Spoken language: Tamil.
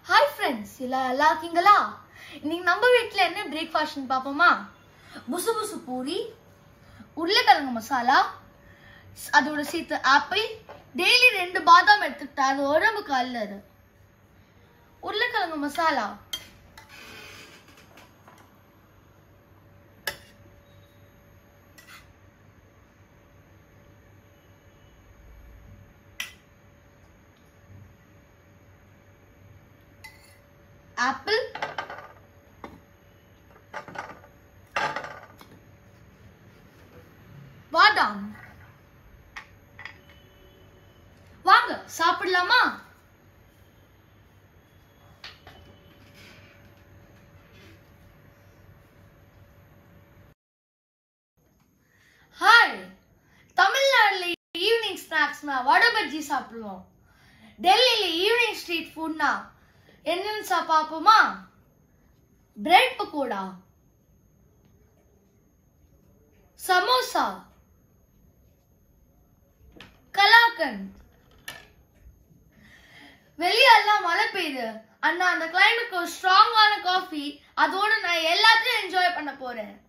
ஹாய் ஃப்ரெண்ட்ஸ் எல்லாம் நல்லா இருக்கீங்களா இன்னைக்கு நம்ம வீட்டில் என்ன பிரேக்ஃபாஸ்ட்னு பார்ப்போமா புசு புசு பூரி உருளைக்கிழங்கு மசாலா ஸ்- அதோட சேர்த்து ஆப்பிள் டெய்லி ரெண்டு பாதாம் எடுத்துக்கிட்டா அது உடம்புக்கு அல்லது உருளைக்கிழங்கு மசாலா ஆப்பிள் பாதாம் வாங்க சாப்பிடலாமா ஹாய் தமிழ்நாடுல ஈவினிங் ஸ்நாக்ஸ்னா வடை பஜ்ஜி சாப்பிடுவோம் டெல்லியில ஈவினிங் ஸ்ட்ரீட் ஃபுட்னா என்னன்னு சா பார்ப்போமா பிரெட் பக்கோடா சமோசா கலாக்கன் வெளியெல்லாம் மழை பெய்யுது அண்ணா அந்த கிளைமேட்க்கு ஒரு ஸ்ட்ராங்கான காஃபி அதோட நான் எல்லாத்தையும் என்ஜாய் பண்ண போறேன்